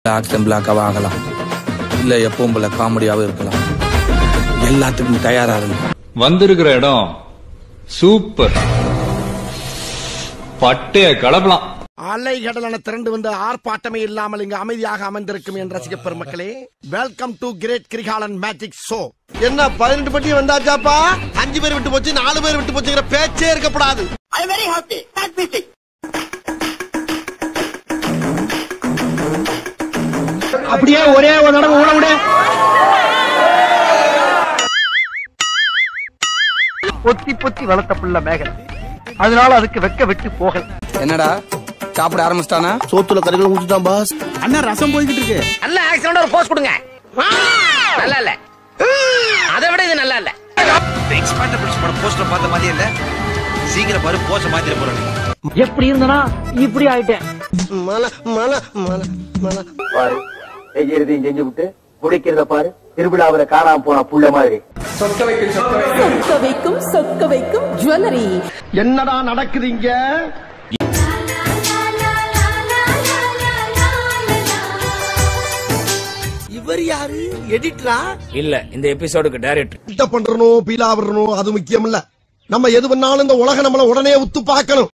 action பிளாக்காக ஆகலாம் இல்ல எப்பவும் போல காமெடியாவும் இருக்கலாம் எல்லாத்துக்கும் தயாரா இருங்க வந்திருக்கிற இடம் சூப்பர் பட்டைய கலப்பலாம் அலை கடலான திரண்டு வந்து ஆர்ப்பாட்டமே இல்லாமல் இங்கு அமைதியாக அமைந்திருக்கும் என் ரசிக பெருமக்களே welcome to great Kirikalan magic show என்ன பதினெட்டு பட்டி வந்தாச்சாப்பா அஞ்சு பேர் விட்டு போச்சு நாலு பேர் விட்டு போச்சுங்கிற பேச்சே இருக்கப்படாது அப்படியே ஒரே ஒரு தடவை ஊட விடு பொத்தி பொத்தி வளர்த்த புள்ள மேகல் அதனால அதுக்கு வெக்க விட்டு போகல என்னடா சாப்பிட ஆரம்பிச்சிட்டானா சோத்துல கறிகள் ஊத்துட்டான் பாஸ் அண்ணா ரசம் போய்கிட்டு இருக்கு நல்ல ஆக்சிடென்ட் ஒரு போஸ்ட் கொடுங்க நல்லா இல்ல அதை விட இது நல்லா இல்ல எக்ஸ்பாண்டபிள்ஸ் படம் போஸ்டர் பார்த்த மாதிரியே இல்ல சீக்கிரம் பாரு போஸ்டர் மாத்திர போறேன் எப்படி இருந்தனா இப்படி ஆயிட்டேன் மல மல மல மல பாரு செய்யறதையும் செஞ்சு விட்டு குடிக்கிறத பாரு திருவிழாவில காணாம போன புள்ள மாதிரி சொக்க வைக்கும் சொக்க வைக்கும் ஜுவல்லரி என்னடா நடக்குது இங்க இவர் யாரு எடிட்டரா இல்ல இந்த எபிசோடுக்கு டைரக்டர் கிட்ட பண்றணும் பீலா விடணும் அது முக்கியம் இல்ல நம்ம எது பண்ணாலும் இந்த உலக நம்மள உடனே உத்து பார்க்கணும்